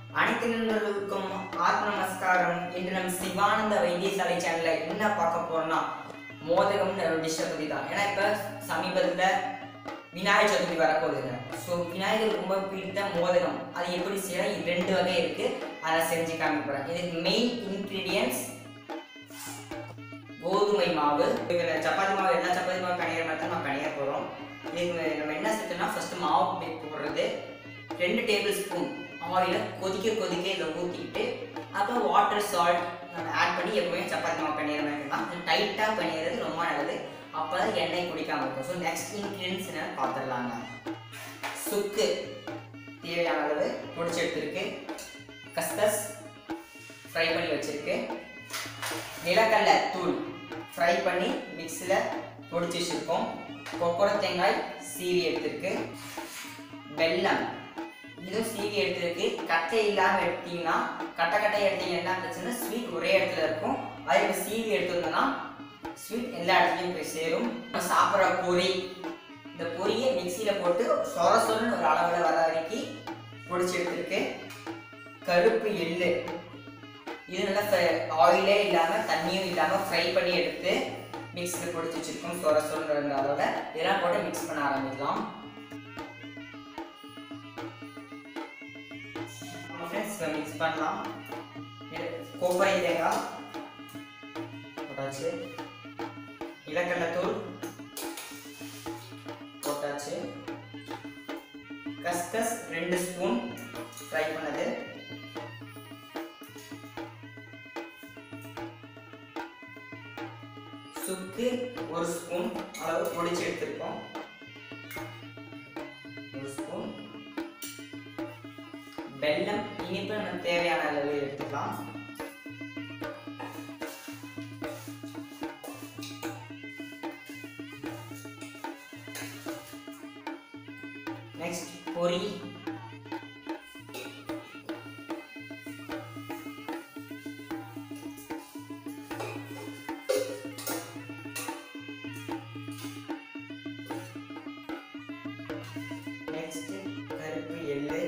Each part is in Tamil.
அனைத்து நண்பர்களுக்கும் ஆத்ம நமஸ்காரம் இன்று நம்ம சிவானந்த வைத்தியசாலை சேனல்ல என்ன பார்க்க போறோம்னா மோதகம்னு ஒரு டிஷ்ஷை பற்றி தான் ஏன்னா இப்போ சமீபத்தில் விநாயகர் சதுர்த்தி வரப்போகுதுங்க ஸோ விநாயகர் ரொம்ப பிடித்த மோதகம் அது எப்படி செய்யலாம் இது ரெண்டு வகை இருக்கு அதை செஞ்சு காமிக்க போறேன் இதுக்கு மெயின் இன்க்ரீடியன்ஸ் கோதுமை மாவு இதில் சப்பாத்தி மாவு எல்லா சப்பாத்தி மாவு கணிகிற மாதிரி தான் நம்ம கணிய போகிறோம் இதுக்கு நம்ம என்ன சேர்த்தோம்னா ஃபர்ஸ்ட் மாவு போடுறது ரெண்டு டேபிள் ஸ்பூன் ஆயிலை கொதிக்க கொதிக்க இதில் ஊற்றிக்கிட்டு அப்புறம் வாட்டர் சால்ட் நம்ம ஆட் பண்ணி எப்பவுமே சப்பாத்தி மாவு பண்ணிடுற மாதிரி இருக்கலாம் டைட்டாக பண்ணிடுறது ரொம்ப நல்லது அப்போ தான் எண்ணெய் குடிக்காமல் இருக்கும் ஸோ நெக்ஸ்ட் இன்க்ரீடியன்ஸ் என்னன்னு பார்த்துடலாங்க சுக்கு தேவையான அளவு பொடிச்சு எடுத்துருக்கு கஸ்கஸ் ஃப்ரை பண்ணி வச்சிருக்கு நிலக்கடலை தூள் ஃப்ரை பண்ணி மிக்ஸியில் பொடிச்சு வச்சுருக்கோம் கொக்கரை தேங்காய் சீவி எடுத்திருக்கு வெல்லம் இதுவும் சீவி எடுத்திருக்கு கட்டை இல்லாமல் எடுத்தீங்கன்னா கட்டை கட்டை எடுத்தீங்க என்ன பிரச்சனை ஸ்வீட் ஒரே இடத்துல இருக்கும் அதே இப்போ சீவி எடுத்திருந்தோம்னா ஸ்வீட் எல்லா இடத்துலையும் போய் சேரும் நம்ம சாப்பிட்ற பொரி இந்த பொரியை மிக்சியில் போட்டு சொர சொரன்னு ஒரு அளவில் வர வரைக்கும் பொடிச்சு எடுத்திருக்கு கருப்பு எள்ளு இது நல்லா ஆயிலே இல்லாமல் தண்ணியும் இல்லாமல் ஃப்ரை பண்ணி எடுத்து மிக்ஸில் பொடிச்சு வச்சிருக்கோம் சொர சொரன்ற அளவில் இதெல்லாம் போட்டு மிக்ஸ் பண்ண ஆரம்பிக்கலாம் ஃப்ரெண்ட்ஸ் மிக்ஸ் பண்ணலாம் இது கொப்பரை தேங்காய் போட்டாச்சு இலக்கடலைத்தூள் போட்டாச்சு கஸ்கஸ் ரெண்டு ஸ்பூன் ஃப்ரை பண்ணது சுக்கு ஒரு ஸ்பூன் அளவு பொடிச்சு எடுத்திருக்கோம் ஒரு ஸ்பூன் வெல்லம் இனிப்பு நம்ம தேவையான அளவு எடுத்துக்கலாம் நெக்ஸ்ட் பொரி நெக்ஸ்ட் கருப்பு எள்ளு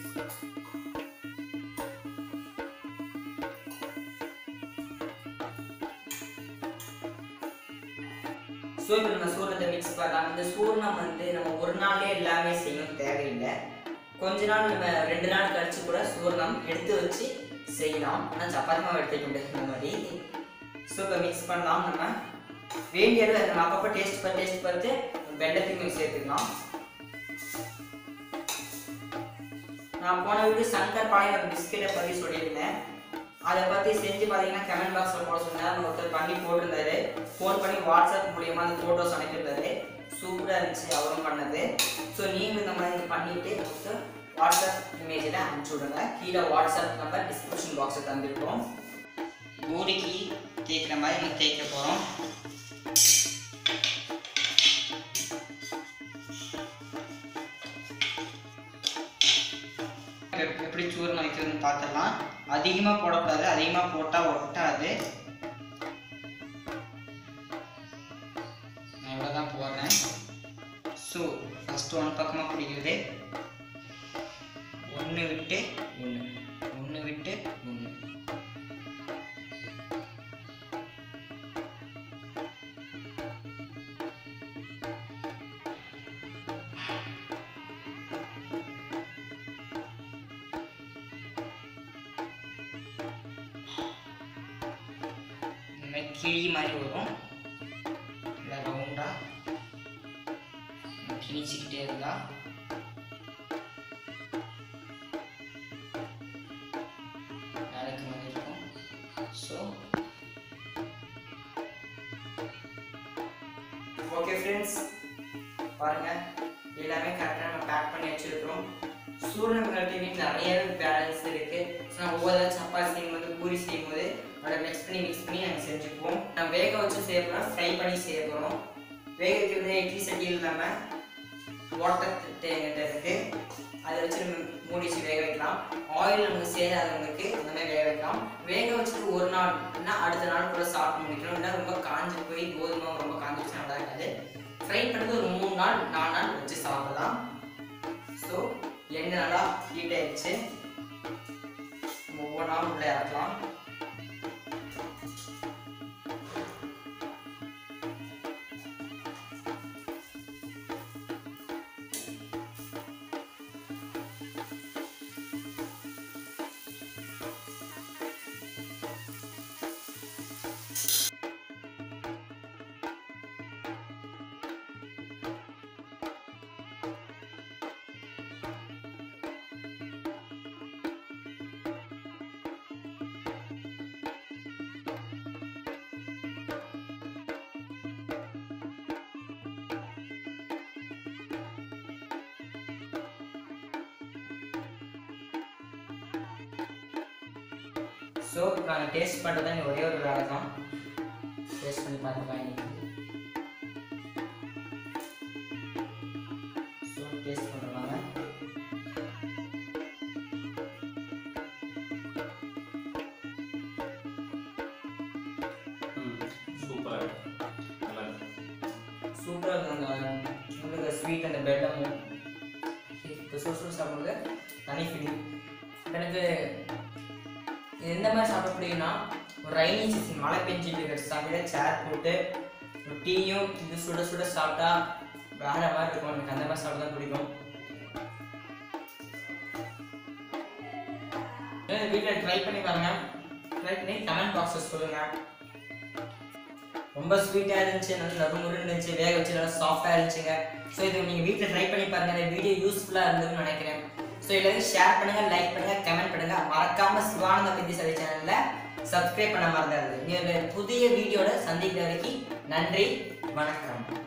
ஸோ இப்போ நம்ம சூரணத்தை மிக்ஸ் பண்ணலாம் இந்த சூரணம் வந்து நம்ம ஒரு நாள்லயே எல்லாமே செய்யணும் தேவையில்லை கொஞ்ச நாள் நம்ம ரெண்டு நாள் கழிச்சு கூட சூரணம் எடுத்து வச்சு செய்யலாம் ஆனால் சப்பாத்தி மாவு எடுத்துக்க முடியாது இந்த மாதிரி ஸோ இப்போ மிக்ஸ் பண்ணலாம் நம்ம வேண்டிய அளவு நம்ம அப்பப்போ டேஸ்ட் பார்த்து டேஸ்ட் பார்த்து வெள்ளத்தையும் சேர்த்துக்கலாம் நான் போன வீடியோ சங்கர் பாளையம் பிஸ்கெட்டை பற்றி சொல்லியிருந்தேன் அதை பற்றி செஞ்சு பார்த்தீங்கன்னா கமெண்ட் பாக்ஸில் போட சொன்னார் ஒருத்தர் பண்ணி போட்டிருந்தாரு ஃபோன் பண்ணி வாட்ஸ்அப் மூலியமாக அந்த ஃபோட்டோஸ் அனுப்பியிருந்தாரு சூப்பராக இருந்துச்சு அவரும் பண்ணது ஸோ நீங்களும் இந்த மாதிரி பண்ணிட்டு ஒருத்தர் வாட்ஸ்அப் இமேஜில் அனுப்பிச்சி விடுங்க கீழே வாட்ஸ்அப் நம்பர் டிஸ்கிரிப்ஷன் பாக்ஸில் தந்துருக்கோம் பூரிக்கு தேய்க்கிற மாதிரி நம்ம தேய்க்க போகிறோம் எப்- எப்படி சூரணம் வைக்கிறதுன்னு பார்த்துடலாம் அதிகமாக போடக்கூடாது அதிகமாக போட்டால் ஒட்டாது நான் இவ்வளோ தான் போடுறேன் ஸோ ஃபஸ்ட்டு ஒன் பக்கமாக பிடிக்கிறது ஒன்று விட்டு ஒன்று ஒன்று விட்டு ஒன்று இந்த மாதிரி கிளி மாதிரி வரும் இல்லை ரவுண்டாக கிழிச்சிக்கிட்டே இருந்தா நடக்க மாதிரி இருக்கும் ஸோ ஓகே ஃப்ரெண்ட்ஸ் பாருங்க எல்லாமே கரெக்டாக நம்ம பேக் பண்ணி வச்சிருக்கிறோம் சூரியன் கட்டி வீட்டில் நிறையவே பேலன்ஸ் இருக்கு ஸோ நம்ம ஒவ்வொரு சப்பாத்தி செய்யும்போது பூரி செய்யும்போது அதை மிக்ஸ் பண்ணி மிக்ஸ் பண்ணி நாங்கள் செஞ்சுக்குவோம் நம்ம வேக வச்சு செய்ய போகிறோம் ஃப்ரை பண்ணி செய்ய போகிறோம் வேக வைக்கிறது இட்லி சட்டியில் இல்லாமல் வாட்டர் தேங்கிட்ட இருக்கு அதை வச்சு நம்ம மூடி வச்சு வேக வைக்கலாம் ஆயில் நமக்கு சேராதவங்களுக்கு அந்த மாதிரி வேக வைக்கலாம் வேக வச்சுட்டு ஒரு நாள் இல்லைன்னா அடுத்த நாள் கூட சாப்பிட்டு முடிக்கணும் இல்லை ரொம்ப காஞ்சு போய் கோதுமை ரொம்ப காஞ்சிச்சு நல்லா இருக்காது ஃப்ரை பண்ணது ஒரு மூணு நாள் நாலு நாள் வச்சு சாப்பிடலாம் ஸோ எண்ணெய் நல்லா ஹீட் ஆயிடுச்சு ஒவ்வொன்றா உள்ள இறக்கலாம் ஸோ நாங்கள் டேஸ்ட் பண்ணுறது தான் ஒரே ஒரு வேலை தான் டேஸ்ட் பண்ணி பார்த்துக்கலாம் இன்னைக்கு ஸோ டேஸ்ட் பண்ணுறாங்க ம் சூப்பராக இருக்கு நல்லா இருக்கு சூப்பராக இருக்கும் அந்த உங்களுக்கு ஸ்வீட் அந்த பெல்லமும் இப்போ சுடு சுடு சாப்பிடுறது தனி ஃபீலிங் எனக்கு இது எந்த மாதிரி சாப்பிட பிடிக்கும்னா ஒரு ரைனி சீசன் மழை பெஞ்சிட்டு இருக்கிற சமையல சேர் போட்டு ஒரு டீயும் இது சுட சுட சாப்பிட்டா வேற மாதிரி இருக்கும் எனக்கு அந்த மாதிரி சாப்பிட தான் பிடிக்கும் வீட்டில் ட்ரை பண்ணி பாருங்க ட்ரை பண்ணி கமெண்ட் பாக்ஸில் சொல்லுங்கள் ரொம்ப ஸ்வீட்டாக இருந்துச்சு நல்லா நறுமுறு இருந்துச்சு வேக வச்சு நல்லா சாஃப்டாக இருந்துச்சுங்க ஸோ இது நீங்கள் வீட்டில் ட்ரை பண்ணி பாருங்க இந்த வீடியோ யூஸ்ஃபுல்லாக இருந்ததுன்னு நினைக்கிறேன் ஸோ இதில் வந்து ஷேர் பண்ணுங்க லைக் பண்ணுங்க கமெண்ட் பண்ணுங்க மறக்காம சிவானந்த பிந்தி சரி சேனலில் சப்ஸ்கிரைப் பண்ண மறந்துடாது இன்னொரு புதிய வீடியோட சந்திக்கிற வரைக்கும் நன்றி வணக்கம்